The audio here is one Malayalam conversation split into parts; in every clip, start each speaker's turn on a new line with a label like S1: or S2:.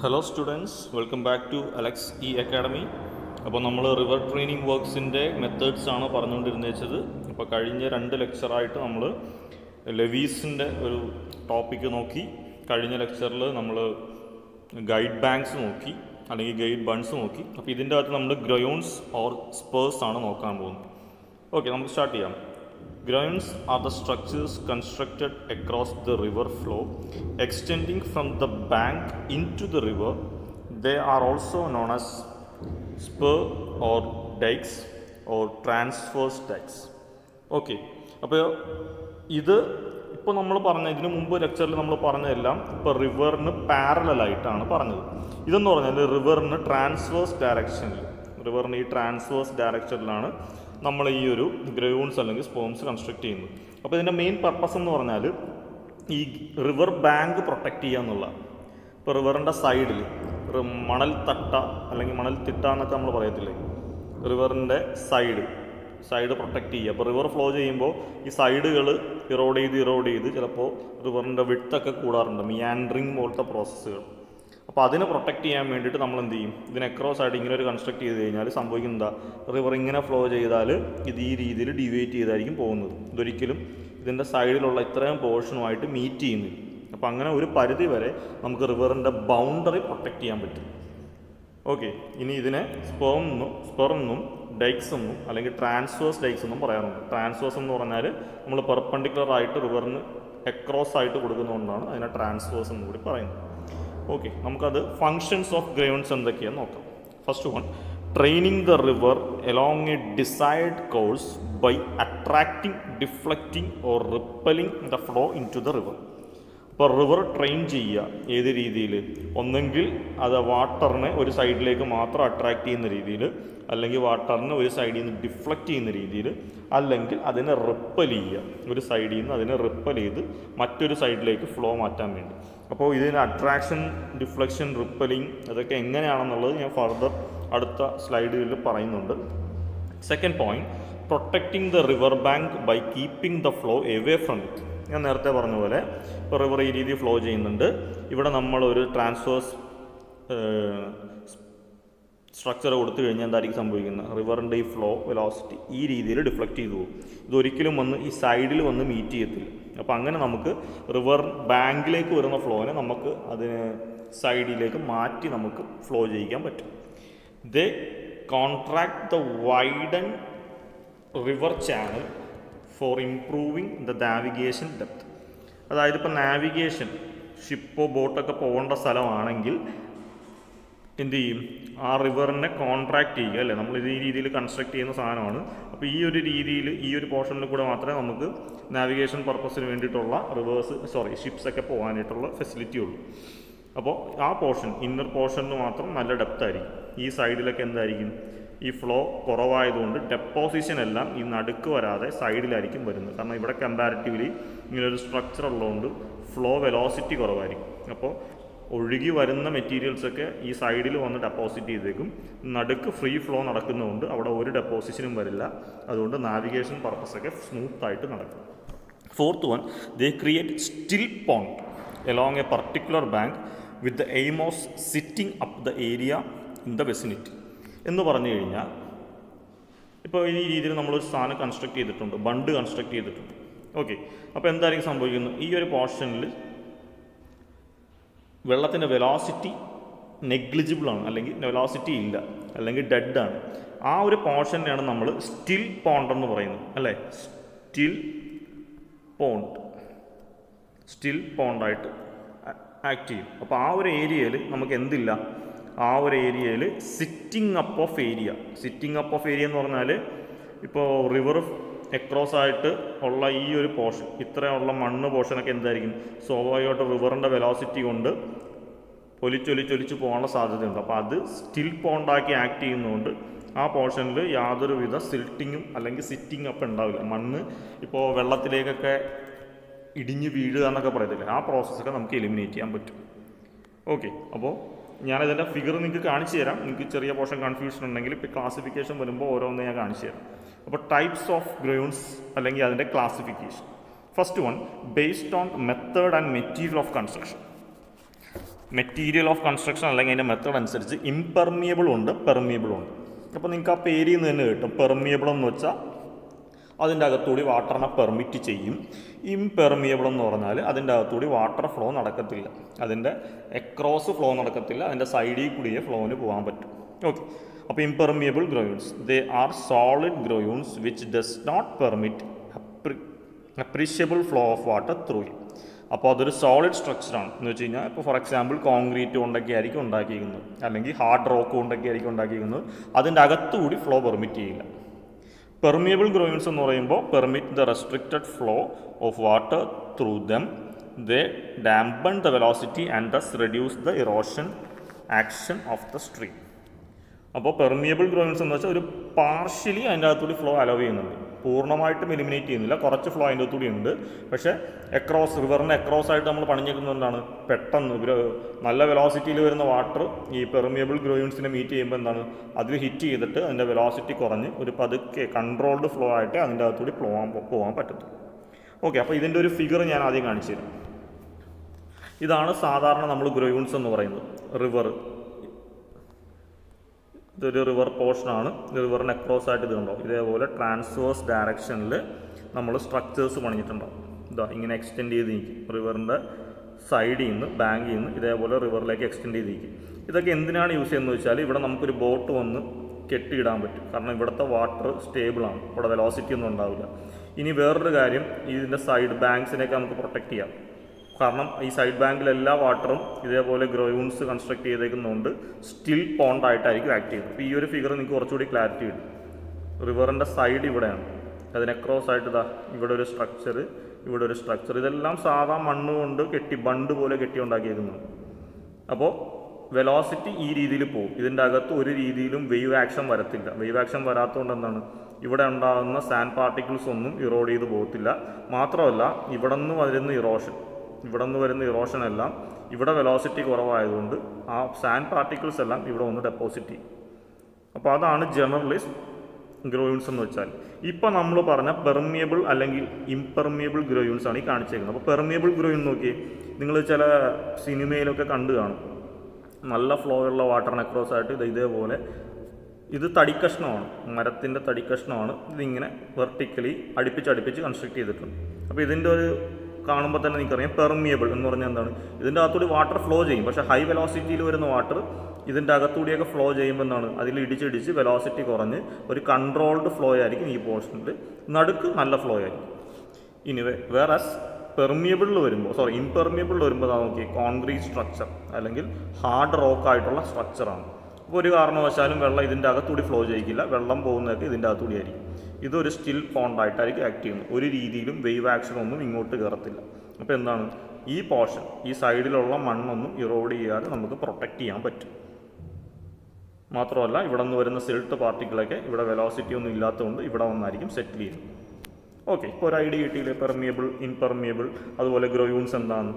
S1: Hello students welcome back to Alex E academy അപ്പോൾ നമ്മൾ റിവർ ട്രെയിനിങ് വർക്ക്സിൻ്റെ മെത്തേഡ്സ് ആണ് പറഞ്ഞുകൊണ്ടിരുന്നത് വെച്ചത് അപ്പോൾ കഴിഞ്ഞ രണ്ട് ലെക്ചറായിട്ട് നമ്മൾ ലെവീസിൻ്റെ ഒരു ടോപ്പിക്ക് നോക്കി കഴിഞ്ഞ ലെക്ചറിൽ നമ്മൾ ഗൈഡ് ബാങ്ക്സ് നോക്കി അല്ലെങ്കിൽ ഗൈഡ് ബൺസ് നോക്കി അപ്പോൾ ഇതിൻ്റെ അകത്ത് നമ്മൾ ഗ്രയോൺസ് ഓർ സ്പേഴ്സ് ആണ് നോക്കാൻ പോകുന്നത് ഓക്കെ നമുക്ക് സ്റ്റാർട്ട് ചെയ്യാം Grounds are the structures constructed across the river flow, extending from the bank into the river. They are also known as spur or dikes or transverse dikes. Okay അപ്പോൾ ഇത് ഇപ്പോൾ നമ്മൾ പറഞ്ഞ ഇതിനു മുമ്പ് ലെക്ചറിൽ നമ്മൾ പറഞ്ഞതെല്ലാം ഇപ്പോൾ റിവറിന് പാരലായിട്ടാണ് പറഞ്ഞത് ഇതെന്ന് പറഞ്ഞാൽ റിവറിന് ട്രാൻസ്വേഴ്സ് ഡയറക്ഷനിൽ റിവറിന് ഈ ട്രാൻസ്വേഴ്സ് ഡയറക്ഷനിലാണ് നമ്മൾ ഈ ഒരു ഗ്രൗണ്ട്സ് അല്ലെങ്കിൽ സ്പോംസ് കൺസ്ട്രക്ട് ചെയ്യുന്നത് അപ്പോൾ ഇതിൻ്റെ മെയിൻ പർപ്പസ് എന്ന് പറഞ്ഞാൽ ഈ റിവർ ബാങ്ക് പ്രൊട്ടക്റ്റ് ചെയ്യുക എന്നുള്ള ഇപ്പോൾ റിവറിൻ്റെ സൈഡിൽ മണൽ തട്ട അല്ലെങ്കിൽ മണൽ തിട്ട എന്നൊക്കെ നമ്മൾ പറയത്തില്ലേ റിവറിൻ്റെ സൈഡ് സൈഡ് പ്രൊട്ടക്റ്റ് ചെയ്യുക അപ്പോൾ റിവർ ഫ്ലോ ചെയ്യുമ്പോൾ ഈ സൈഡുകൾ ഇറോഡ് ചെയ്ത് ഇറോഡ് ചെയ്ത് ചിലപ്പോൾ റിവറിൻ്റെ വിട്ടൊക്കെ കൂടാറുണ്ട് മിയാൻഡറിങ് പോലത്തെ പ്രോസസ്സുകൾ അപ്പോൾ അതിനെ പ്രൊട്ടക്റ്റ് ചെയ്യാൻ വേണ്ടിയിട്ട് നമ്മൾ എന്ത് ചെയ്യും ഇതിനെ അക്രോസ് ആയിട്ട് ഇങ്ങനെ ഒരു കൺസ്ട്രക്ട് ചെയ്ത് കഴിഞ്ഞാൽ സംഭവിക്കുന്നത് എന്താ റിവർ ഇങ്ങനെ ഫ്ലോ ചെയ്താൽ ഇത് ഈ രീതിയിൽ ഡിവൈറ്റ് ചെയ്തായിരിക്കും പോകുന്നത് ഇതൊരിക്കലും ഇതിൻ്റെ സൈഡിലുള്ള ഇത്രയും പോർഷനുമായിട്ട് മീറ്റ് ചെയ്യുന്നില്ല അപ്പോൾ അങ്ങനെ ഒരു പരിധി വരെ നമുക്ക് റിവറിൻ്റെ ബൗണ്ടറി പ്രൊട്ടക്റ്റ് ചെയ്യാൻ പറ്റും ഓക്കെ ഇനി ഇതിനെ സ്പേം എന്നും സ്പെർ എന്നും ഡൈക്സ് എന്നും അല്ലെങ്കിൽ ട്രാൻസ്വേഴ്സ് ഡൈക്സ് എന്നും പറയാറുണ്ട് ട്രാൻസ്വേഴ്സ് എന്ന് പറഞ്ഞാൽ നമ്മൾ പെർപ്പണ്ടിക്കുലർ ആയിട്ട് റിവറിന് എക്രോസ് ആയിട്ട് കൊടുക്കുന്നതുകൊണ്ടാണ് അതിനെ ട്രാൻസ്വേഴ്സ് എന്ന് കൂടി പറയുന്നത് ഓക്കെ നമുക്കത് ഫങ്ഷൻസ് ഓഫ് ഗ്രൗണ്ട്സ് എന്തൊക്കെയാന്ന് നോക്കാം first one training the river along a desired course by attracting deflecting or repelling the flow into the river ഇപ്പോൾ റിവർ ട്രെയിൻ ചെയ്യുക ഏത് രീതിയിൽ ഒന്നെങ്കിൽ അത് വാട്ടറിനെ ഒരു സൈഡിലേക്ക് മാത്രം അട്രാക്റ്റ് ചെയ്യുന്ന രീതിയിൽ അല്ലെങ്കിൽ വാട്ടറിനെ ഒരു സൈഡിൽ നിന്ന് ഡിഫ്ലക്റ്റ് ചെയ്യുന്ന രീതിയിൽ അല്ലെങ്കിൽ അതിനെ റിപ്പൽ ചെയ്യുക ഒരു സൈഡിൽ നിന്ന് അതിനെ റിപ്പൽ ചെയ്ത് മറ്റൊരു സൈഡിലേക്ക് ഫ്ലോ മാറ്റാൻ വേണ്ടി അപ്പോൾ ഇതിന് അട്രാക്ഷൻ ഡിഫ്ലക്ഷൻ റിപ്പലിംഗ് അതൊക്കെ എങ്ങനെയാണെന്നുള്ളത് ഞാൻ ഫർദർ അടുത്ത സ്ലൈഡുകളിൽ പറയുന്നുണ്ട് second point protecting the river bank by keeping the flow away from it ഞാൻ നേരത്തെ പറഞ്ഞ പോലെ ഇപ്പോൾ റിവർ ഈ രീതിയിൽ ഫ്ലോ ചെയ്യുന്നുണ്ട് ഇവിടെ നമ്മളൊരു ട്രാൻസ്ഫേഴ്സ് സ്ട്രക്ചർ കൊടുത്തു കഴിഞ്ഞാൽ എന്തായിരിക്കും സംഭവിക്കുന്നത് റിവറിൻ്റെ ഈ ഫ്ലോ വെലോസിറ്റി ഈ രീതിയിൽ ഡിഫ്ലക്റ്റ് ചെയ്തു പോകും ഇതൊരിക്കലും വന്ന് ഈ സൈഡിൽ വന്ന് മീറ്റ് ചെയ്യത്തില്ല അപ്പോൾ അങ്ങനെ നമുക്ക് റിവർ ബാങ്കിലേക്ക് വരുന്ന ഫ്ലോനെ നമുക്ക് അതിന് സൈഡിലേക്ക് മാറ്റി നമുക്ക് ഫ്ലോ ചെയ്യിക്കാൻ പറ്റും they contract the widen river channel for improving the navigation depth അതായത് ഇപ്പോൾ നാവിഗേഷൻ ഷിപ്പോ ബോട്ടൊക്കെ പോകേണ്ട സ്ഥലമാണെങ്കിൽ എന്ത് ചെയ്യും ആ റിവറിനെ കോൺട്രാക്ട് ചെയ്യുക അല്ലേ നമ്മൾ ഇത് ഈ രീതിയിൽ കൺസ്ട്രക്ട് ചെയ്യുന്ന സാധനമാണ് അപ്പോൾ ഈ ഒരു രീതിയിൽ ഈ ഒരു പോർഷനിൽ കൂടെ മാത്രമേ നമുക്ക് നാവിഗേഷൻ പർപ്പസിന് വേണ്ടിയിട്ടുള്ള റിവേഴ്സ് സോറി ഷിപ്സ് ഒക്കെ പോകാനായിട്ടുള്ള ഫെസിലിറ്റി ഉള്ളൂ അപ്പോൾ ആ പോർഷൻ ഇന്നർ പോർഷനിൽ മാത്രം നല്ല ഡെപ്ത് ആയിരിക്കും ഈ സൈഡിലൊക്കെ എന്തായിരിക്കും ഈ ഫ്ലോ കുറവായതുകൊണ്ട് ഡെപ്പോസിഷൻ എല്ലാം ഈ നടുക്ക് വരാതെ സൈഡിലായിരിക്കും വരുന്നത് കാരണം ഇവിടെ കമ്പാരിറ്റീവ്ലി ഇങ്ങനൊരു സ്ട്രക്ചർ ഉള്ളതുകൊണ്ട് ഫ്ലോ വെലോസിറ്റി കുറവായിരിക്കും അപ്പോൾ ഒഴുകി വരുന്ന മെറ്റീരിയൽസൊക്കെ ഈ സൈഡിൽ വന്ന് ഡെപ്പോസിറ്റ് ചെയ്തേക്കും നടുക്ക് ഫ്രീ ഫ്ലോ നടക്കുന്നതുകൊണ്ട് അവിടെ ഒരു ഡെപ്പോസിഷനും വരില്ല അതുകൊണ്ട് നാവിഗേഷൻ പർപ്പസൊക്കെ സ്മൂത്തായിട്ട് നടക്കും fourth one they create still pond along a particular bank with the aim of silting up the area in the vicinity എന്ന് പറഞ്ഞു കഴിഞ്ഞാൽ ഇപ്പോൾ ഈ രീതിയിൽ നമ്മളൊരു സാധനം കൺസ്ട്രക്ട് ചെയ്തിട്ടുണ്ട് ബണ്ട് കൺസ്ട്രക്ട് ചെയ്തിട്ടുണ്ട് ഓക്കെ അപ്പോൾ എന്തായിരിക്കും സംഭവിക്കുന്നത് ഈ ഒരു പോർഷനിൽ വെള്ളത്തിൻ്റെ വെലോസിറ്റി നെഗ്ലിജിബിൾ ആണ് അല്ലെങ്കിൽ വെലോസിറ്റി ഇല്ല അല്ലെങ്കിൽ ഡെഡ് ആണ് ആ ഒരു പോർഷനെയാണ് നമ്മൾ സ്റ്റിൽ പോണ്ട് എന്ന് പറയുന്നത് അല്ലേ സ്റ്റിൽ പോണ്ട് സ്റ്റിൽ പോണ്ടായിട്ട് ആക്ട് ചെയ്യും അപ്പോൾ ആ ഒരു ഏരിയയിൽ നമുക്ക് എന്തില്ല ആ ഒരു ഏരിയയിൽ silting up of area silting up of area എന്ന് പറഞ്ഞാൽ ഇപ്പോൾ റിവർ എക്രോസ് ആയിട്ട് ഉള്ള ഈ ഒരു പോർഷൻ ഇത്രയുള്ള മണ്ണ് പോർഷനൊക്കെ എന്തായിരിക്കും സ്വാഭാവികമായിട്ട് റിവറിൻ്റെ വെലോസിറ്റി കൊണ്ട് ഒലിച്ചൊലിച്ചൊലിച്ച് പോകാനുള്ള സാധ്യതയുണ്ട് അപ്പോൾ അത് സ്റ്റിൽ പോണ്ടാക്കി ആക്ട് ചെയ്യുന്നതുകൊണ്ട് ആ പോർഷനിൽ യാതൊരുവിധ സിൽട്ടിങ്ങും അല്ലെങ്കിൽ സിറ്റിംഗ് അപ്പ് ഉണ്ടാവില്ല മണ്ണ് ഇപ്പോൾ വെള്ളത്തിലേക്കൊക്കെ ഇടിഞ്ഞ് വീഴുക എന്നൊക്കെ പറയത്തില്ലേ ആ പ്രോസസ്സൊക്കെ നമുക്ക് എലിമിനേറ്റ് ചെയ്യാൻ പറ്റും ഓക്കെ അപ്പോൾ ഞാനതിൻ്റെ ഫിഗർ നിങ്ങൾക്ക് കാണിച്ചു തരാം നിങ്ങൾക്ക് ചെറിയ പോർഷൻ കൺഫ്യൂഷൻ ഉണ്ടെങ്കിൽ ഇപ്പോൾ ക്ലാസിഫിക്കേഷൻ വരുമ്പോൾ ഓരോന്ന് ഞാൻ കാണിച്ചു തരാം അപ്പോൾ ടൈപ്സ് ഓഫ് ഗ്രൗണ്ട്സ് അല്ലെങ്കിൽ അതിൻ്റെ classification first one based on method and material of construction material of construction അല്ലെങ്കിൽ അതിൻ്റെ മെത്തേഡ് അനുസരിച്ച് ഇംപെർമിയബിളും ഉണ്ട് പെർമിയബിളും ഉണ്ട് അപ്പോൾ നിങ്ങൾക്ക് ആ പേരിൽ നിന്ന് തന്നെ കിട്ടും പെർമിയബിൾ എന്ന് വെച്ചാൽ അതിൻ്റെ അകത്തൂടി വാട്ടറിനെ പെർമിറ്റ് ചെയ്യും ഇംപെർമിയബിൾ എന്ന് പറഞ്ഞാൽ അതിൻ്റെ അകത്തൂടി വാട്ടർ ഫ്ലോ നടക്കത്തില്ല അതിൻ്റെ എക്രോസ് ഫ്ലോ നടക്കത്തില്ല അതിൻ്റെ സൈഡിൽ കൂടിയേ ഫ്ലോന് പോകാൻ പറ്റും ഓക്കെ അപ്പോൾ impermeable groynes they are solid groynes which does not permit appreciable flow of water through അപ്പോൾ അതൊരു സോളിഡ് സ്ട്രക്ചറാണ് എന്ന് വെച്ച് കഴിഞ്ഞാൽ ഇപ്പോൾ ഫോർ എക്സാമ്പിൾ കോൺക്രീറ്റ് കൊണ്ടൊക്കെ ആയിരിക്കും ഉണ്ടാക്കിയിരിക്കുന്നത് അല്ലെങ്കിൽ ഹാർഡ് റോക്ക് കൊണ്ടൊക്കെ ആയിരിക്കും ഉണ്ടാക്കിയിരിക്കുന്നത് അതിൻ്റെ അകത്തുകൂടി ഫ്ലോ പെർമിറ്റ് ചെയ്യില്ല പെർമിയബിൾ ഗ്രോയിൻസ് എന്ന് പറയുമ്പോൾ permit the restricted flow of water through them they dampen the velocity and thus reduce the erosion action of the stream അപ്പോൾ പെർമിയബിൾ ഗ്രോയിൻസ് എന്ന് വെച്ചാൽ ഒരു പാർഷ്യലി അതിൻ്റെ അകത്തൂടി ഫ്ലോ അലോ ചെയ്യുന്നുണ്ട് പൂർണ്ണമായിട്ടും എലിമിനേറ്റ് ചെയ്യുന്നില്ല കുറച്ച് ഫ്ലോ അതിൻ്റെ അകത്തൂടി ഉണ്ട് പക്ഷേ എക്രോസ് റിവറിൻ്റെ എക്രോസ് ആയിട്ട് നമ്മൾ പണിഞ്ഞേക്കുന്നത് എന്താണ് പെട്ടെന്ന് ഒരു നല്ല വെലോസിറ്റിയിൽ വരുന്ന വാട്ടർ ഈ പെർമിയബിൾ ഗ്രോയിൻസിനെ മീറ്റ് ചെയ്യുമ്പോൾ എന്താണ് അതിൽ ഹിറ്റ് ചെയ്തിട്ട് അതിൻ്റെ വെലോസിറ്റി കുറഞ്ഞ് ഒരു പതുക്കെ കൺട്രോൾഡ് ഫ്ലോ ആയിട്ട് അതിൻ്റെ അകത്തൂടി ഫ്ലോ പോകാൻ പറ്റത്തുള്ളൂ ഓക്കെ അപ്പോൾ ഇതിൻ്റെ ഒരു ഫിഗർ ഞാൻ ആദ്യം കാണിച്ചു തരാം ഇതാണ് സാധാരണ നമ്മൾ ഗ്രോയൂൺസ് എന്ന് പറയുന്നത് റിവർ ഇതൊരു റിവർ പോർഷനാണ് റിവറിന് അക്രോസ് ആയിട്ട് ഇത് കണ്ടോ ഇതേപോലെ ട്രാൻസ്വേഴ്സ് ഡയറക്ഷനിൽ നമ്മൾ സ്ട്രക്ചേഴ്സ് പണിഞ്ഞിട്ടുണ്ടാവും ഇതാ ഇങ്ങനെ എക്സ്റ്റെൻഡ് ചെയ്ത് നിൽക്കും റിവറിൻ്റെ സൈഡിൽ നിന്ന് ബാങ്കിൽ നിന്ന് ഇതേപോലെ റിവറിലേക്ക് എക്സ്റ്റെൻഡ് ചെയ്ത് നിൽക്കും ഇതൊക്കെ എന്തിനാണ് യൂസ് ചെയ്യുന്നത് വെച്ചാൽ ഇവിടെ നമുക്കൊരു ബോട്ട് വന്ന് കെട്ടിയിടാൻ പറ്റും കാരണം ഇവിടുത്തെ വാട്ടർ സ്റ്റേബിളാണ് ഇവിടെ വെലോസിറ്റി ഒന്നും ഉണ്ടാവില്ല ഇനി വേറൊരു കാര്യം ഇതിൻ്റെ സൈഡ് ബാങ്ക്സിനെയൊക്കെ നമുക്ക് പ്രൊട്ടക്റ്റ് ചെയ്യാം കാരണം ഈ സൈഡ് ബാങ്കിൽ എല്ലാ വാട്ടറും ഇതേപോലെ ഗ്രോയൂൺസ് കൺസ്ട്രക്ട് ചെയ്തേക്കുന്നതുകൊണ്ട് സ്റ്റിൽ പോണ്ട് ആയിട്ടായിരിക്കും ആക്ട് ചെയ്യുന്നത് അപ്പോൾ ഈ ഒരു ഫിഗർ നിങ്ങൾക്ക് കുറച്ചുകൂടി ക്ലാരിറ്റി കിട്ടും റിവറിൻ്റെ സൈഡ് ഇവിടെയാണ് അതിന് ക്രോസ് ആയിട്ട് ഇതാ ഇവിടെ ഒരു സ്ട്രക്ചർ ഇവിടെ ഒരു സ്ട്രക്ചർ ഇതെല്ലാം സാധാ മണ്ണ് കൊണ്ട് കെട്ടി ബണ്ട് പോലെ കെട്ടി ഉണ്ടാക്കിയേക്കുന്നത് അപ്പോൾ വെലോസിറ്റി ഈ രീതിയിൽ പോകും ഇതിൻ്റെ അകത്ത് ഒരു രീതിയിലും വെയ്വ് ആക്ഷൻ വരത്തില്ല വെയ്വ് ആക്ഷൻ വരാത്തതുകൊണ്ട് എന്താണ് ഇവിടെ ഉണ്ടാകുന്ന സാൻഡ് പാർട്ടിക്കിൾസ് ഒന്നും ഇറോഡ് ചെയ്ത് പോകത്തില്ല മാത്രമല്ല ഇവിടെ നിന്ന് വരുന്ന ഇറോഷൻ ഇവിടെ നിന്ന് വരുന്ന ഇറോഷൻ എല്ലാം ഇവിടെ വെലോസിറ്റി കുറവായതുകൊണ്ട് ആ സാൻഡ് പാർട്ടിക്കിൾസ് എല്ലാം ഇവിടെ ഒന്ന് ഡെപ്പോസിറ്റ് ചെയ്യും അപ്പോൾ അതാണ് ജനറലിസ്റ്റ് ഗ്രോയൂൺസ് എന്ന് വെച്ചാൽ ഇപ്പോൾ നമ്മൾ പറഞ്ഞ പെർമിയബിൾ അല്ലെങ്കിൽ ഇംപെർമിയബിൾ ഗ്രോയൂൺസ് ആണ് ഈ കാണിച്ചേക്കുന്നത് അപ്പോൾ പെർമിയബിൾ ഗ്രോയൂൺ നോക്കി നിങ്ങൾ ചില സിനിമയിലൊക്കെ കണ്ടു കാണും നല്ല ഫ്ലോ ഉള്ള വാട്ടറിന് അക്രോസ് ആയിട്ട് ഇത് ഇതേപോലെ ഇത് തടിക്കഷ്ണമാണ് മരത്തിൻ്റെ തടിക്കഷ്ണമാണ് ഇതിങ്ങനെ വെർട്ടിക്കലി അടുപ്പിച്ച് അടുപ്പിച്ച് കൺസ്ട്രക്ട് ചെയ്തിട്ടുണ്ട് അപ്പോൾ ഇതിൻ്റെ ഒരു കാണുമ്പോൾ തന്നെ നിങ്ങൾക്കറിയാം പെർമിയബിൾ എന്ന് പറഞ്ഞാൽ എന്താണ് ഇതിൻ്റെ അകത്തൂടി വാട്ടർ ഫ്ലോ ചെയ്യും പക്ഷേ ഹൈ വെലോസിറ്റിയിൽ വരുന്ന വാട്ടർ ഇതിൻ്റെ അകത്തൂടിയൊക്കെ ഫ്ലോ ചെയ്യുമ്പോൾ എന്താണ് അതിൽ ഇടിച്ചിടിച്ച് വെലോസിറ്റി കുറഞ്ഞ് ഒരു കൺട്രോൾഡ് ഫ്ലോ ആയിരിക്കും ഈ പോർഷനിൽ നടുക്ക് നല്ല ഫ്ലോ ആയിരിക്കും ഇനി വേറെ പെർമിയബിളിൽ വരുമ്പോൾ സോറി ഇംപെർമിയബിളിൽ വരുമ്പോൾ നോക്കി കോൺക്രീറ്റ് സ്ട്രക്ചർ അല്ലെങ്കിൽ ഹാർഡ് റോക്ക് ആയിട്ടുള്ള സ്ട്രക്ചറാണ് അപ്പോൾ ഒരു കാരണവശാലും വെള്ളം ഇതിൻ്റെ അകത്തൂടി ഫ്ലോ ചെയ്യിക്കില്ല വെള്ളം പോകുന്നതൊക്കെ ഇതിൻ്റെ അകത്തൂടി ആയിരിക്കും ഇതൊരു സ്റ്റിൽ പോണ്ടായിട്ടായിരിക്കും ആക്ട് ചെയ്യുന്നത് ഒരു രീതിയിലും വെയ്വ് ആക്ഷൻ ഒന്നും ഇങ്ങോട്ട് കയറത്തില്ല അപ്പോൾ എന്താണ് ഈ പോർഷൻ ഈ സൈഡിലുള്ള മണ്ണൊന്നും ഇറോഡ് ചെയ്യാതെ നമുക്ക് പ്രൊട്ടക്റ്റ് ചെയ്യാൻ പറ്റും മാത്രമല്ല ഇവിടെ നിന്ന് വരുന്ന സിൽട്ട് പാർട്ടിക്കിളൊക്കെ ഇവിടെ വെലോസിറ്റി ഒന്നും ഇല്ലാത്തതുകൊണ്ട് ഇവിടെ വന്നായിരിക്കും സെറ്റിൽ ചെയ്യുന്നത് ഓക്കെ ഇപ്പോൾ ഒരു ഐഡിയ കിട്ടിയില്ലേ പെർമിയബിൾ ഇൻപെർമിയബിൾ അതുപോലെ ഗ്രോയൂൺസ് എന്താണ്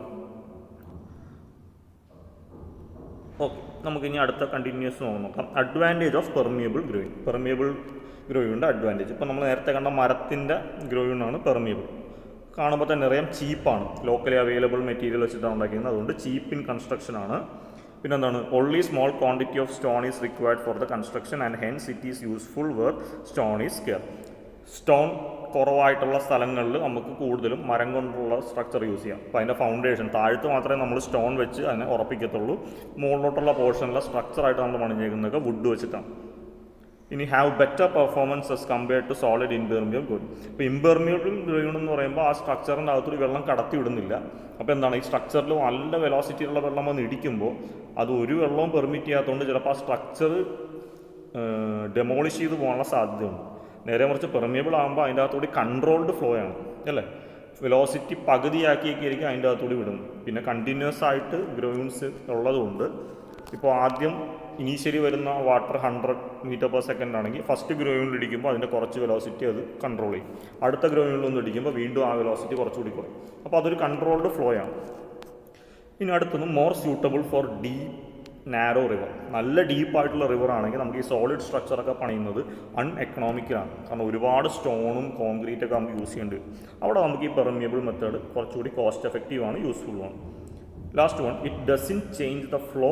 S1: ഓക്കെ നമുക്ക് ഇനി അടുത്ത കണ്ടിന്യൂസ് നോക്കാം advantage of permeable groyne permeable ഗ്രോയിൻ്റെ അഡ്വാൻറ്റേജ് ഇപ്പോൾ നമ്മൾ നേരത്തെ കണ്ട മരത്തിൻ്റെ ഗ്രോയിനാണ് പെർമിയബിൾ കാണുമ്പോൾ തന്നെ അറിയാം ചീപ്പാണ് ലോക്കലി അവൈലബിൾ മെറ്റീരിയൽ വെച്ചിട്ടാണ് ഉണ്ടാക്കിയത് അതുകൊണ്ട് ചീപ്പ് ഇൻ കൺസ്ട്രക്ഷൻ ആണ് പിന്നെന്താണ് only small quantity of stone is required for the construction and hence it is useful where stone is scarce stone കുറവായിട്ടുള്ള സ്ഥലങ്ങളിൽ നമുക്ക് കൂടുതലും മരം കൊണ്ടുള്ള സ്ട്രക്ചർ യൂസ് ചെയ്യാം അപ്പോൾ അതിൻ്റെ ഫൗണ്ടേഷൻ താഴത്ത് മാത്രമേ നമ്മൾ സ്റ്റോൺ വെച്ച് അതിനെ ഉറപ്പിക്കത്തുള്ളൂ മുകളിലോട്ടുള്ള പോർഷനിലെ സ്ട്രക്ചറായിട്ട് നമ്മൾ പണിഞ്ഞേക്കുന്നതൊക്കെ വുഡ് വെച്ചിട്ടാണ് ഇനി have better performance as compared to solid impermeable groyne ഇപ്പോൾ ഇൻപെർമിയബിൾ ഗ്രോയിൻ എന്ന് പറയുമ്പോൾ ആ സ്ട്രക്ചറിൻ്റെ അകത്തൊരു വെള്ളം കടത്തി വിടുന്നില്ല അപ്പോൾ എന്താണ് ഈ സ്ട്രക്ചറിൽ നല്ല വെലോസിറ്റിയുള്ള വെള്ളം വന്ന് ഇടിക്കുമ്പോൾ അത് ഒരു വെള്ളവും പെർമിറ്റ് ചെയ്യാത്തതുകൊണ്ട് ചിലപ്പോൾ ആ സ്ട്രക്ചർ ഡെമോളിഷ് ചെയ്ത് പോകാനുള്ള സാധ്യതയുണ്ട് നേരെ മറിച്ച് പെർമിയബിൾ ആകുമ്പോൾ അതിൻ്റെ അകത്തുകൂടി കൺട്രോൾഡ് ഫ്ലോ ആണ് അല്ലേ വെലോസിറ്റി പകുതിയാക്കിയൊക്കെ ആയിരിക്കും അതിൻ്റെ അകത്തുകൂടി വിടുന്നത് പിന്നെ കണ്ടിന്യൂസ് ആയിട്ട് ഗ്രോയിൻസ് ഉള്ളതുകൊണ്ട് ഇപ്പോൾ ആദ്യം ഇനീഷ്യലി വരുന്ന water hundred metre per second ആണെങ്കിൽ ഫസ്റ്റ് ഗ്രോയിനിൽ ഇടിക്കുമ്പോൾ അതിൻ്റെ കുറച്ച് വെലോസിറ്റി അത് കൺട്രോൾ ചെയ്യും അടുത്ത ഗ്രോയിനിൽ ഒന്ന് ഇടിക്കുമ്പോൾ വീണ്ടും ആ വെലോസിറ്റി കുറച്ചുകൂടി കുറയും അപ്പോൾ അതൊരു കൺട്രോൾഡ് ഫ്ലോ ആണ് ഇനി അടുത്തത് more suitable for deep narrow river നല്ല ഡീപ്പായിട്ടുള്ള റിവർ ആണെങ്കിൽ നമുക്ക് ഈ സോളിഡ് സ്ട്രക്ചറൊക്കെ പണിയുന്നത് അൺ എക്കണോമിക്കലാണ് കാരണം ഒരുപാട് സ്റ്റോണും കോൺക്രീറ്റ് ഒക്കെ നമുക്ക് യൂസ് ചെയ്യേണ്ടി വരും അവിടെ നമുക്ക് ഈ പെർമിയബിൾ മെത്തേഡ് കുറച്ചുകൂടി കോസ്റ്റ് എഫക്റ്റീവ് ആണ് യൂസ്ഫുൾ ആണ് last one it doesn't change the flow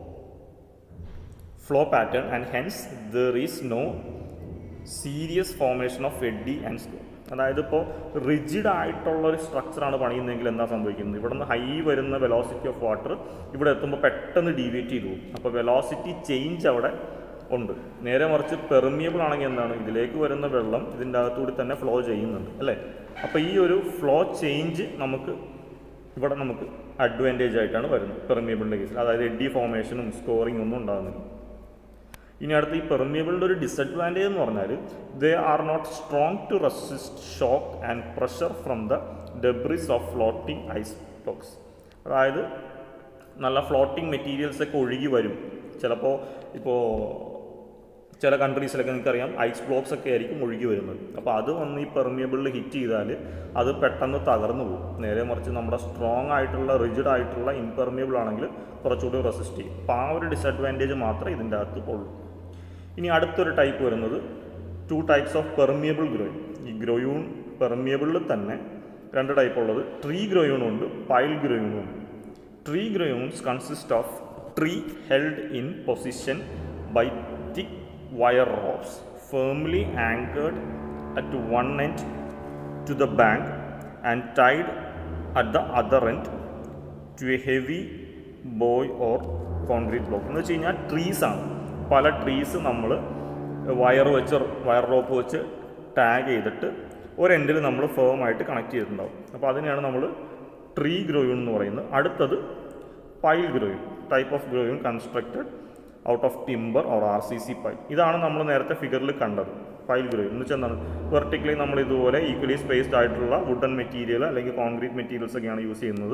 S1: flow pattern and hence there is no serious formation of eddy and slow അതായത് ഇപ്പോൾ റിജിഡ് ആയിട്ടുള്ള ഒരു സ്ട്രക്ചറാണ് പണിയുന്നതെങ്കിൽ എന്താ സംഭവിക്കുന്നത് ഇവിടെ നിന്ന് ഹൈ വരുന്ന വെലോസിറ്റി ഓഫ് വാട്ടർ ഇവിടെ എത്തുമ്പോൾ പെട്ടെന്ന് ഡീവിയേറ്റ് ചെയ്തു പോകും അപ്പോൾ വെലോസിറ്റി ചേഞ്ച് അവിടെ ഉണ്ട് നേരെ മറിച്ച് പെർമിയബിൾ ആണെങ്കിൽ എന്താണ് ഇതിലേക്ക് വരുന്ന വെള്ളം ഇതിൻ്റെ അകത്തൂടി തന്നെ ഫ്ലോ ചെയ്യുന്നുണ്ട് അല്ലേ അപ്പോൾ ഈ ഒരു ഫ്ലോ ചേഞ്ച് നമുക്ക് ഇവിടെ നമുക്ക് അഡ്വാൻറ്റേജ് ആയിട്ടാണ് വരുന്നത് പെർമിയബിളിൻ്റെ കേസിൽ അതായത് എഡി ഫോർമേഷനും സ്കോറിംഗ് ഒന്നും ഉണ്ടാകുന്നില്ല ഇനി അടുത്ത് ഈ പെർമിയബിളിൻ്റെ ഒരു ഡിസഡ്വാൻറ്റേജ് എന്ന് പറഞ്ഞാൽ they are not strong to resist shock and pressure from the debris of floating ice blocks അതായത് നല്ല ഫ്ലോട്ടിംഗ് മെറ്റീരിയൽസ് ഒക്കെ ഒഴുകി വരും ചിലപ്പോൾ ഇപ്പോൾ ചില കൺട്രീസിലൊക്കെ നിങ്ങൾക്കറിയാം ഐസ് ബ്ലോക്സ് ഒക്കെ ആയിരിക്കും ഒഴുകി വരുന്നത് അപ്പോൾ അത് വന്ന് ഈ പെർമിയബിളിൽ ഹിറ്റ് ചെയ്താൽ അത് പെട്ടെന്ന് തകർന്നു പോകും നേരെ മറിച്ച് നമ്മുടെ സ്ട്രോങ് ആയിട്ടുള്ള റിജിഡ് ആയിട്ടുള്ള ഇംപെർമിയബിൾ ആണെങ്കിൽ കുറച്ചുകൂടി റെസിസ്റ്റ് ചെയ്യും അപ്പോൾ ആ ഒരു ഡിസഡ്വാൻറ്റേജ് മാത്രമേ ഇതിൻ്റെ അകത്ത് ഉള്ളൂ ഇനി അടുത്തൊരു ടൈപ്പ് വരുന്നത് two types of permeable groyne ഈ ഗ്രോയൂൺ പെർമിയബിളിൽ തന്നെ രണ്ട് ടൈപ്പ് ഉള്ളത് ട്രീ ഗ്രോയൂണും ഉണ്ട് പൈൽ ഗ്രോയൂണും ഉണ്ട് tree groynes consist of tree held in position by thick wire ropes firmly anchored at one end to the bank and tied at the other end to a heavy boy or concrete block എന്ന് വെച്ച് കഴിഞ്ഞാൽ ട്രീസ് ആണ് പല ട്രീസ് നമ്മൾ വയർ വെച്ച് വയർ റോപ്പ് വെച്ച് ടാഗ് ചെയ്തിട്ട് ഒരു എൻഡിൽ നമ്മൾ ഫേം ആയിട്ട് കണക്ട് ചെയ്തിട്ടുണ്ടാവും അപ്പോൾ അതിനെയാണ് നമ്മൾ ട്രീ ഗ്രോയൂൺ എന്ന് പറയുന്നത് അടുത്തത് pile groyne type of groyne constructed out of timber or R C C pile ഇതാണ് നമ്മൾ നേരത്തെ ഫിഗറിൽ കണ്ടത് പൈൽ ഗ്രോയൂൺ എന്ന് വെച്ചാൽ എന്താണ് വെർട്ടിക്കലി നമ്മൾ ഇതുപോലെ ഈക്വലി സ്പേസ്ഡ് ആയിട്ടുള്ള വുഡൻ മെറ്റീരിയൽ അല്ലെങ്കിൽ കോൺക്രീറ്റ് മെറ്റീരിയൽസ് ഒക്കെയാണ് യൂസ് ചെയ്യുന്നത്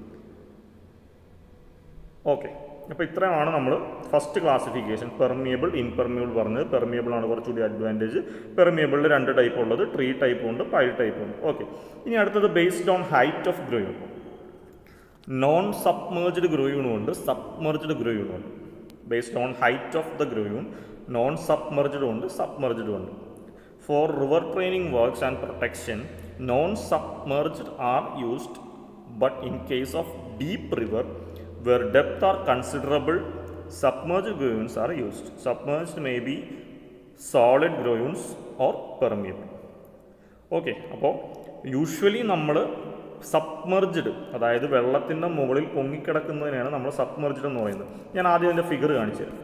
S1: ഓക്കെ അപ്പോൾ ഇത്രയാണ് നമ്മൾ ഫസ്റ്റ് ക്ലാസിഫിക്കേഷൻ പെർമിയബിൾ ഇൻപെർമിയബിൾ പറഞ്ഞത് പെർമിയബിൾ ആണ് കുറച്ചുകൂടി അഡ്വാൻറ്റേജ് പെർമിയബിളിൽ രണ്ട് ടൈപ്പ് ഉള്ളത് ട്രീ ടൈപ്പ് ഉണ്ട് പൈൽ ടൈപ്പ് ഉണ്ട് ഓക്കെ ഇനി അടുത്തത് based on height of groyne non submerged ഗ്രോയൂണും ഉണ്ട് സബ്മർജ്ഡ് ഗ്രോയൂണും ഉണ്ട് based on height of the groyne non സബ്മർജ്ഡും ഉണ്ട് സബ്മർജ്ഡും ഉണ്ട് for river training works and protection non submerged are used but in case of deep river where depth are considerable, submerged groyons are used. Submerged may be solid groyons or permeable. Okay അപ്പോൾ യൂഷ്വലി നമ്മൾ സബ്മർജ്ഡ് അതായത് വെള്ളത്തിൻ്റെ മുകളിൽ പൊങ്ങിക്കിടക്കുന്നതിനാണ് നമ്മൾ സബ്മർജ്ഡ് എന്ന് പറയുന്നത് ഞാൻ ആദ്യം അതിൻ്റെ ഫിഗർ കാണിച്ചു തരാം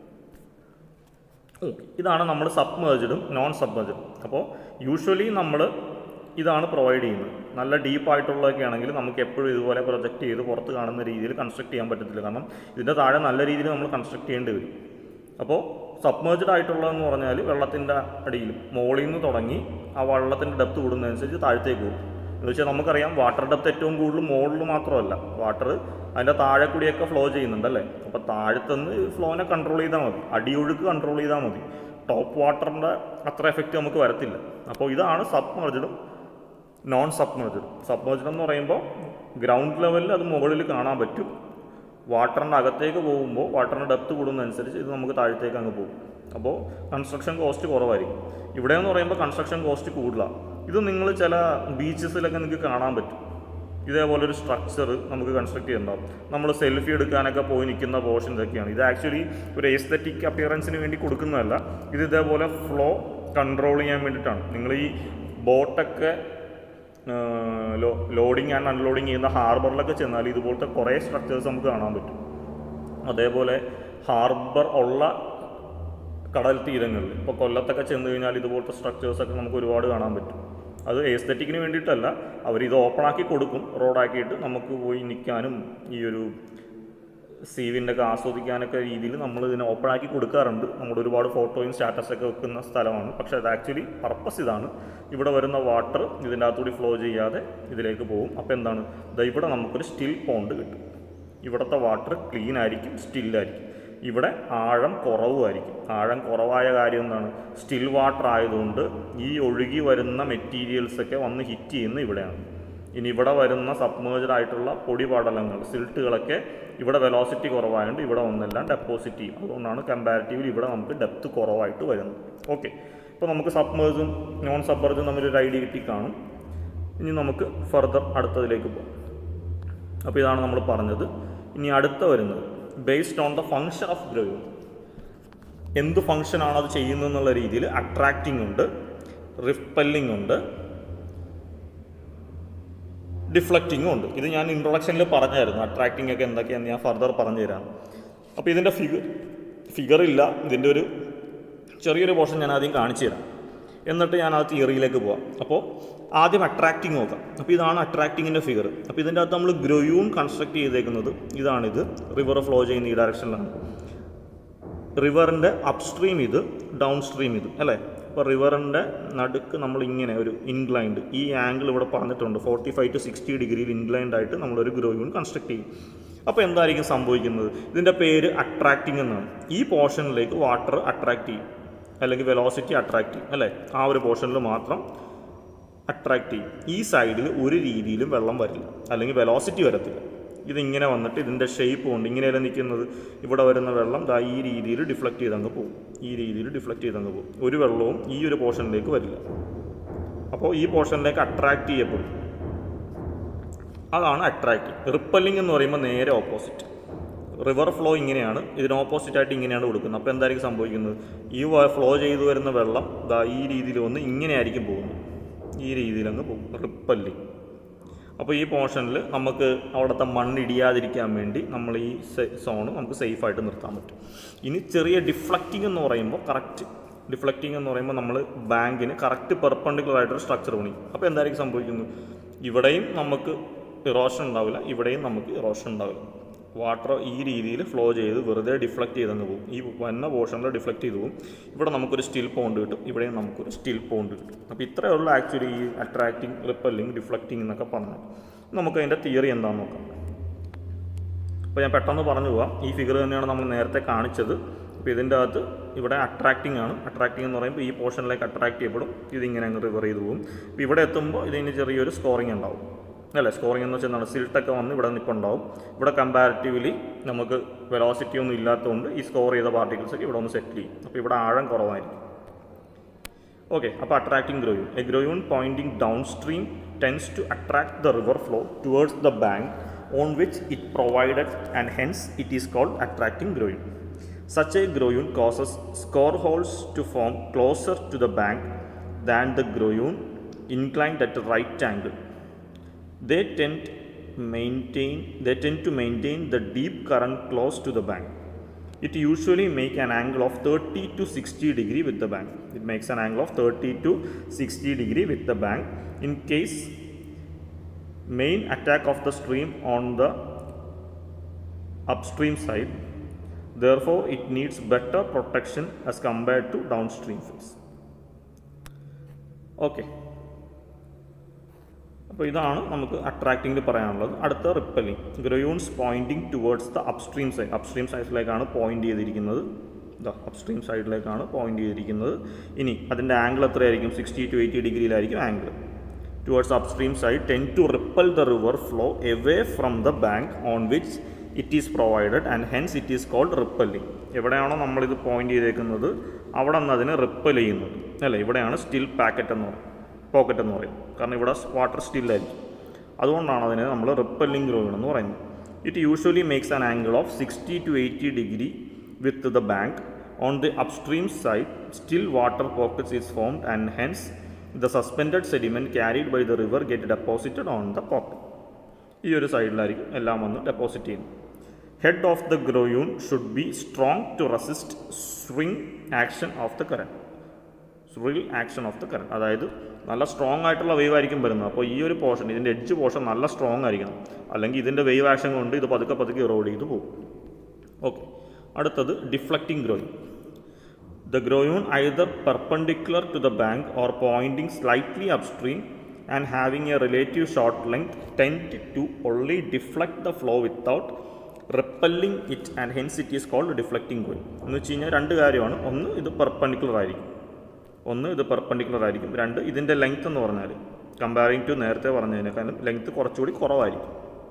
S1: ഓക്കെ ഇതാണ് നമ്മൾ സബ്മേർജ്ഡും നോൺ സബ്മേർജ്ഡും അപ്പോൾ യൂഷ്വലി നമ്മൾ ഇതാണ് പ്രൊവൈഡ് ചെയ്യുന്നത് നല്ല ഡീപ്പായിട്ടുള്ളതൊക്കെ ആണെങ്കിൽ നമുക്ക് എപ്പോഴും ഇതുപോലെ പ്രൊജക്റ്റ് ചെയ്ത് പുറത്ത് കാണുന്ന രീതിയിൽ കൺസ്ട്രക്ട് ചെയ്യാൻ പറ്റത്തില്ല കാരണം ഇതിൻ്റെ താഴെ നല്ല രീതിയിൽ നമ്മൾ കൺസ്ട്രക്ട് ചെയ്യേണ്ടി വരും അപ്പോൾ സബ്മേർജ്ഡ് ആയിട്ടുള്ളതെന്ന് പറഞ്ഞാൽ വെള്ളത്തിൻ്റെ അടിയിൽ മുകളിൽ നിന്ന് തുടങ്ങി ആ വെള്ളത്തിൻ്റെ ഡെപ്ത് കൂടുന്നതനുസരിച്ച് താഴത്തേക്ക് പോകും എന്ന് വെച്ചാൽ നമുക്കറിയാം വാട്ടർ ഡെപ്ത് ഏറ്റവും കൂടുതൽ മുകളിൽ മാത്രമല്ല വാട്ടർ അതിൻ്റെ താഴെ കൂടിയൊക്കെ ഫ്ലോ ചെയ്യുന്നുണ്ടല്ലേ അപ്പോൾ താഴത്തുനിന്ന് ഫ്ലോനെ കൺട്രോൾ ചെയ്താൽ മതി അടിയൊഴുക്ക് കൺട്രോൾ ചെയ്താൽ മതി ടോപ്പ് വാട്ടറിൻ്റെ അത്ര എഫക്റ്റ് നമുക്ക് വരത്തില്ല അപ്പോൾ ഇതാണ് സബ്മേർജ്ഡും നോൺ സബ്മേർജ്ഡ് സബ്മേർജ്ഡ് എന്ന് പറയുമ്പോൾ ഗ്രൗണ്ട് ലെവലിൽ അത് മുകളിൽ കാണാൻ പറ്റും വാട്ടറിൻ്റെ അകത്തേക്ക് പോകുമ്പോൾ വാട്ടറിൻ്റെ ഡെപ്ത് കൂടുന്നതനുസരിച്ച് ഇത് നമുക്ക് താഴത്തേക്ക് അങ്ങ് പോകും അപ്പോൾ കൺസ്ട്രക്ഷൻ കോസ്റ്റ് കുറവായിരിക്കും ഇവിടെ എന്ന് പറയുമ്പോൾ കൺസ്ട്രക്ഷൻ കോസ്റ്റ് കൂടുതലാണ് ഇത് നിങ്ങൾ ചില ബീച്ചസിലൊക്കെ നിങ്ങൾക്ക് കാണാൻ പറ്റും ഇതേപോലെ ഒരു സ്ട്രക്ചർ നമുക്ക് കൺസ്ട്രക്ട് ചെയ്യുന്നുണ്ടാവും നമ്മൾ സെൽഫി എടുക്കാനൊക്കെ പോയി നിൽക്കുന്ന പോർഷൻസ് ഒക്കെയാണ് ഇത് ആക്ച്വലി ഒരു എസ്തറ്റിക് അപ്പിയറൻസിന് വേണ്ടി കൊടുക്കുന്നതല്ല ഇത് ഇതേപോലെ ഫ്ലോ കൺട്രോൾ ചെയ്യാൻ വേണ്ടിയിട്ടാണ് നിങ്ങൾ ഈ ബോട്ടൊക്കെ ലോഡിങ് ആൻഡ് അൺലോഡിങ് ചെയ്യുന്ന ഹാർബറിലൊക്കെ ചെന്നാൽ ഇതുപോലത്തെ കുറേ സ്ട്രക്ചേഴ്സ് നമുക്ക് കാണാൻ പറ്റും അതേപോലെ ഹാർബർ ഉള്ള കടൽ തീരങ്ങളിൽ ഇപ്പോൾ കൊല്ലത്തൊക്കെ ചെന്ന് കഴിഞ്ഞാൽ ഇതുപോലത്തെ സ്ട്രക്ചേഴ്സൊക്കെ നമുക്ക് ഒരുപാട് കാണാൻ പറ്റും അത് എസ്തറ്റിക്കിന് വേണ്ടിയിട്ടല്ല അവരിത് ഓപ്പണാക്കി കൊടുക്കും റോഡാക്കിയിട്ട് നമുക്ക് പോയി നിൽക്കാനും ഈ ഒരു സീവിൻ്റെ ഒക്കെ ആസ്വദിക്കാനൊക്കെ രീതിയിൽ നമ്മൾ ഇതിനെ ഓപ്പണാക്കി കൊടുക്കാറുണ്ട് നമ്മുടെ ഒരുപാട് ഫോട്ടോയും സ്റ്റാറ്റസൊക്കെ വെക്കുന്ന സ്ഥലമാണ് പക്ഷേ അത് ആക്ച്വലി പർപ്പസ് ഇതാണ് ഇവിടെ വരുന്ന വാട്ടർ ഇതിൻ്റെ അകത്തൂടി ഫ്ലോ ചെയ്യാതെ ഇതിലേക്ക് പോകും അപ്പോൾ എന്താണ് ദാ ഇവിടെ നമുക്കൊരു സ്റ്റിൽ പോണ്ട് കിട്ടും ഇവിടുത്തെ വാട്ടർ ക്ലീൻ ആയിരിക്കും സ്റ്റില്ലായിരിക്കും ഇവിടെ ആഴം കുറവുമായിരിക്കും ആഴം കുറവായ കാര്യം എന്താണ് സ്റ്റിൽ വാട്ടർ ആയതുകൊണ്ട് ഈ ഒഴുകി വരുന്ന മെറ്റീരിയൽസൊക്കെ വന്ന് ഹിറ്റ് ചെയ്യുന്ന ഇവിടെയാണ് ഇനി ഇവിടെ വരുന്ന സബ്മേർജ്ഡ് ആയിട്ടുള്ള പൊടി പടലങ്ങൾ സിൽട്ടുകളൊക്കെ ഇവിടെ വെലോസിറ്റി കുറവായതുകൊണ്ട് ഇവിടെ ഒന്നെല്ലാം ഡെപ്പോസിറ്റ് ചെയ്യും അതുകൊണ്ടാണ് കമ്പാരിറ്റീവ്ലി ഇവിടെ നമുക്ക് ഡെപ്ത് കുറവായിട്ട് വരുന്നത് ഓക്കെ ഇപ്പോൾ നമുക്ക് സബ്മേർജും നോൺ സബ്മേർജും തമ്മിലൊരു ഐഡിയ കിട്ടി കാണും ഇനി നമുക്ക് ഫർദർ അടുത്തതിലേക്ക് പോകാം അപ്പോൾ ഇതാണ് നമ്മൾ പറഞ്ഞത് ഇനി അടുത്ത വരുന്നത് based on the function of groyne എന്ത് ഫങ്ഷനാണ് അത് ചെയ്യുന്നത് എന്നുള്ള രീതിയിൽ അട്രാക്റ്റിംഗ് ഉണ്ട് റിപ്പല്ലിംഗ് ഉണ്ട് ഡിഫ്ലക്റ്റിങ്ങും ഉണ്ട് ഇത് ഞാൻ ഇൻട്രൊഡക്ഷനിൽ പറഞ്ഞായിരുന്നു അട്രാക്റ്റിംഗ് ഒക്കെ എന്തൊക്കെയാണെന്ന് ഞാൻ ഫർദർ പറഞ്ഞു തരാം അപ്പോൾ ഇതിൻ്റെ ഫിഗർ ഫിഗർ ഇല്ല ഇതിൻ്റെ ഒരു ചെറിയൊരു പോർഷൻ ഞാൻ ആദ്യം കാണിച്ചു തരാം എന്നിട്ട് ഞാൻ ആ തിയറിയിലേക്ക് പോവാം അപ്പോൾ ആദ്യം അട്രാക്റ്റിംഗ് നോക്കാം അപ്പോൾ ഇതാണ് അട്രാക്റ്റിങ്ങിൻ്റെ ഫിഗർ അപ്പോൾ ഇതിൻ്റെ അകത്ത് നമ്മൾ ഗ്രൊയൂൺ കൺസ്ട്രക്ട് ചെയ്തേക്കുന്നത് ഇതാണിത് റിവർ ഫ്ലോ ചെയ്യുന്ന ഈ ഡയറക്ഷനിലാണ് റിവറിൻ്റെ അപ്സ്ട്രീം ഇത് ഡൗൺ സ്ട്രീം ഇത് അല്ലേ അപ്പോൾ റിവറിൻ്റെ നടുക്ക് നമ്മൾ ഇങ്ങനെ ഒരു ഇൻക്ലൈൻഡ് ഈ ആംഗിൾ ഇവിടെ പറഞ്ഞിട്ടുണ്ട് ഫോർട്ടി ഫൈവ് ടു സിക്സ്റ്റി ഡിഗ്രിയിൽ ഇൻക്ലൈൻഡ് ആയിട്ട് നമ്മളൊരു ഗ്രോയൂൺ കൺസ്ട്രക്ട് ചെയ്യും അപ്പോൾ എന്തായിരിക്കും സംഭവിക്കുന്നത് ഇതിൻ്റെ പേര് അട്രാക്റ്റിംഗ് എന്നാണ് ഈ പോർഷനിലേക്ക് വാട്ടർ അട്രാക്ട് ചെയ്യും അല്ലെങ്കിൽ വെലോസിറ്റി അട്രാക്ട് ചെയ്യും അല്ലേ ആ ഒരു പോർഷനിൽ മാത്രം അട്രാക്ട് ചെയ്യും ഈ സൈഡിൽ ഒരു രീതിയിലും വെള്ളം വരില്ല അല്ലെങ്കിൽ വെലോസിറ്റി വരത്തില്ല ഇതിങ്ങനെ വന്നിട്ട് ഇതിൻ്റെ ഷേപ്പ് കൊണ്ട് ഇങ്ങനെയല്ല നിൽക്കുന്നത് ഇവിടെ വരുന്ന വെള്ളം ദാ ഈ രീതിയിൽ ഡിഫ്ലക്റ്റ് ചെയ്തങ്ങ് പോകും ഈ രീതിയിൽ ഡിഫ്ലക്റ്റ് ചെയ്തങ്ങ് പോകും ഒരു വെള്ളവും ഈ ഒരു പോർഷനിലേക്ക് വരില്ല അപ്പോൾ ഈ പോർഷനിലേക്ക് അട്രാക്റ്റ് ചെയ്യപ്പെടും അതാണ് അട്രാക്റ്റിംഗ് റിപ്പല്ലിംഗ് എന്ന് പറയുമ്പോൾ നേരെ ഓപ്പോസിറ്റ് റിവർ ഫ്ലോ ഇങ്ങനെയാണ് ഇതിന് ഓപ്പോസിറ്റ് ആയിട്ട് ഇങ്ങനെയാണ് കൊടുക്കുന്നത് അപ്പോൾ എന്തായിരിക്കും സംഭവിക്കുന്നത് ഈ ഫ്ലോ ചെയ്തു വരുന്ന വെള്ളം ദാ ഈ രീതിയിൽ വന്ന് ഇങ്ങനെയായിരിക്കും പോകുന്നത് ഈ രീതിയിൽ അങ്ങ് പോകും റിപ്പല്ലിംഗ് അപ്പോൾ ഈ പോർഷനിൽ നമുക്ക് അവിടുത്തെ മണ്ണിടിയാതിരിക്കാൻ വേണ്ടി നമ്മൾ ഈ സോൺ നമുക്ക് സേഫായിട്ട് നിർത്താൻ പറ്റും ഇനി ചെറിയ ഡിഫ്ലക്റ്റിംഗ് എന്ന് പറയുമ്പോൾ കറക്റ്റ് ഡിഫ്ലക്റ്റിംഗ് എന്ന് പറയുമ്പോൾ നമ്മൾ ബാങ്കിന് കറക്റ്റ് പെർപ്പണ്ടിക്കുലർ ആയിട്ടൊരു സ്ട്രക്ചർ പണിയും അപ്പോൾ എന്തായിരിക്കും സംഭവിക്കുന്നത് ഇവിടെയും നമുക്ക് ഇറോഷൻ ഉണ്ടാവില്ല ഇവിടെയും നമുക്ക് ഇറോഷൻ ഉണ്ടാവില്ല വാട്ടർ ഈ രീതിയിൽ ഫ്ലോ ചെയ്ത് വെറുതെ ഡിഫ്ലക്റ്റ് ചെയ്തങ്ങ് പോകും ഈ വന്ന പോർഷനിൽ ഡിഫ്ലക്റ്റ് ചെയ്ത് പോകും ഇവിടെ നമുക്കൊരു സ്റ്റിൽ പോണ്ട് കിട്ടും ഇവിടെയും നമുക്കൊരു സ്റ്റിൽ പോണ്ട് കിട്ടും അപ്പോൾ ഇത്രയേ ഉള്ളൂ ആക്ച്വലി ഈ അട്രാക്റ്റിംഗ് റിപ്പല്ലിംഗ് ഡിഫ്ലക്റ്റിംഗ് എന്നൊക്കെ പറഞ്ഞാൽ നമുക്ക് അതിൻ്റെ തിയറി എന്താണെന്ന് നോക്കാം അപ്പോൾ ഞാൻ പെട്ടെന്ന് പറഞ്ഞു പോവാം ഈ ഫിഗർ തന്നെയാണ് നമ്മൾ നേരത്തെ കാണിച്ചത് അപ്പോൾ ഇതിൻ്റെ അകത്ത് ഇവിടെ അട്രാക്റ്റിംഗ് ആണ് അട്രാക്റ്റിംഗ് എന്ന് പറയുമ്പോൾ ഈ പോർഷനിലേക്ക് അട്രാക്റ്റ് ചെയ്യപ്പെടും ഇതിങ്ങനെ അങ്ങ് റിവർ ചെയ്ത് പോകും അപ്പോൾ ഇവിടെ എത്തുമ്പോൾ ഇതിന് ചെറിയൊരു സ്കോറിംഗ് ഉണ്ടാവും അല്ലേ സ്കോറിംഗ് എന്ന് വെച്ചാൽ എന്താണ് സിൽട്ടൊക്കെ വന്ന് ഇവിടെ നിൽപ്പുണ്ടാവും ഇവിടെ കമ്പാരിറ്റീവ്ലി നമുക്ക് വെലോസിറ്റി ഒന്നും ഇല്ലാത്തതുകൊണ്ട് ഈ സ്കോർ ചെയ്ത പാർട്ടിക്കിൾസ് ഒക്കെ ഇവിടെ ഒന്ന് സെറ്റിൽ ചെയ്യും അപ്പോൾ ഇവിടെ ആഴം കുറവായിരിക്കും ഓക്കെ അപ്പോൾ attracting groyne a groyne pointing downstream tends to attract the river flow towards the bank on which it provided and hence it is called attracting groyne such a groyne causes scour holes to form closer to the bank than the groyne inclined at a right angle they tend maintain they tend to maintain the deep current close to the bank it usually make an angle of 30 to 60 degree with the bank it makes an angle of 30 to 60 degree with the bank in case main attack of the stream on the upstream side therefore it needs better protection as compared to downstream phase okay അപ്പോൾ ഇതാണ് നമുക്ക് അട്രാക്റ്റിംഗിൽ പറയാനുള്ളത് അടുത്ത repelling groynes pointing towards the upstream side upstream സൈഡിലേക്കാണ് പോയിന്റ് ചെയ്തിരിക്കുന്നത് ഇതാ അപ്സ്ട്രീം സൈഡിലേക്കാണ് പോയിന്റ് ചെയ്തിരിക്കുന്നത് ഇനി അതിൻ്റെ ആംഗിൾ എത്രയായിരിക്കും സിക്സ്റ്റി ടു എയ്റ്റി ഡിഗ്രിയിലായിരിക്കും angle towards upstream side tend to repel the river flow away from the bank on which it is provided and hence it is called repelling എവിടെയാണോ നമ്മളിത് പോയിന്റ് ചെയ്തേക്കുന്നത് അവിടെ നിന്ന് അതിനെ റിപ്പൽ ചെയ്യുന്നത് അല്ലേ ഇവിടെയാണ് സ്റ്റിൽ പാക്കറ്റ് എന്ന് പറയുന്നത് പോക്കറ്റ് എന്ന് പറയും കാരണം ഇവിടെ വാട്ടർ സ്റ്റില്ലായിരിക്കും അതുകൊണ്ടാണ് അതിനെ നമ്മൾ റിപ്പല്ലിംഗ് ഗ്രോയിൻ എന്ന് പറയുന്നത് it usually makes an angle of sixty to eighty degree with the bank on the upstream side still water pockets is formed and hence the suspended sediment carried by the river get deposited on the pocket ഈ ഒരു സൈഡിലായിരിക്കും എല്ലാം വന്ന് ഡെപ്പോസിറ്റ് ചെയ്യുന്നത് head of the groyne should be strong to resist swing action of the current reel action of the current അതായത് നല്ല സ്ട്രോങ് ആയിട്ടുള്ള വേവ് ആയിരിക്കും വരുന്നത് അപ്പോൾ ഈ ഒരു പോർഷൻ ഇതിൻ്റെ എഡ്ജ് പോർഷൻ നല്ല സ്ട്രോങ് ആയിരിക്കണം അല്ലെങ്കിൽ ഇതിൻ്റെ വേവ് ആക്ഷൻ കൊണ്ട് ഇത് പതുക്കെ പതുക്കെ ഇറോഡ് ചെയ്ത് പോകും ഓക്കെ അടുത്തത് deflecting groyne the groyne either perpendicular to the bank or pointing slightly upstream and having a relative short length tend to only deflect the flow without repelling it and hence it is called deflecting groyne എന്ന് വെച്ച് കഴിഞ്ഞാൽ രണ്ട് കാര്യമാണ് ഒന്ന് ഇത് പെർപ്പൻഡിക്കുലർ ആയിരിക്കും ഒന്ന് ഇത് പെർപ്പൻഡിക്കുലർ ആയിരിക്കും രണ്ട് ഇതിൻ്റെ ലെങ്ത് എന്ന് പറഞ്ഞാൽ കമ്പയറിങ് ടു നേരത്തെ പറഞ്ഞതിനേക്കാളും ലെങ്ത് കുറച്ചുകൂടി കുറവായിരിക്കും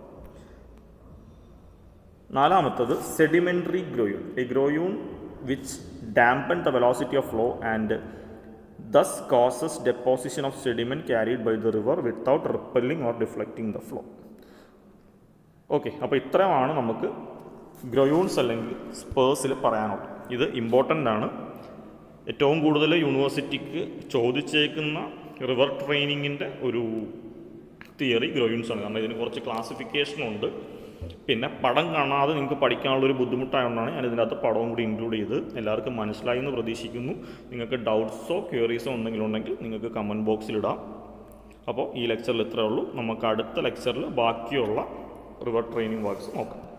S1: നാലാമത്തത് sedimentary groyne a groyne which dampen the velocity of flow and thus causes deposition of sediment carried by the river without repelling or deflecting the flow okay അപ്പോൾ ഇത്രയുമാണ് നമുക്ക് ഗ്രൊയൂൺസ് അല്ലെങ്കിൽ സ്പേഴ്സിൽ പറയാനുള്ളത് ഇത് ഇമ്പോർട്ടൻ്റ് ആണ് ഏറ്റവും കൂടുതൽ യൂണിവേഴ്സിറ്റിക്ക് ചോദിച്ചേക്കുന്ന റിവർ ട്രെയിനിങ്ങിൻ്റെ ഒരു തിയറി ഗ്രൊയൂൺസ് ആണ് കാരണം ഇതിന് കുറച്ച് ക്ലാസിഫിക്കേഷൻ ഉണ്ട് പിന്നെ പടം കാണാതെ നിങ്ങൾക്ക് പഠിക്കാനുള്ള ഒരു ബുദ്ധിമുട്ടായതുകൊണ്ടാണ് ഞാൻ ഇതിനകത്ത് പടവും കൂടി ഇൻക്ലൂഡ് ചെയ്ത് എല്ലാവർക്കും മനസ്സിലായി എന്ന് പ്രതീക്ഷിക്കുന്നു നിങ്ങൾക്ക് ഡൗട്ട്സോ ക്വയറീസോ എന്തെങ്കിലും ഉണ്ടെങ്കിൽ നിങ്ങൾക്ക് കമൻറ്റ് ബോക്സിൽ ഇടാം അപ്പോൾ ഈ ലെക്ചറിൽ ഇത്രയേ ഉള്ളൂ നമുക്ക് അടുത്ത ലെക്ചറിൽ ബാക്കിയുള്ള റിവർ ട്രെയിനിങ് വർക്ക്സ് നോക്കാം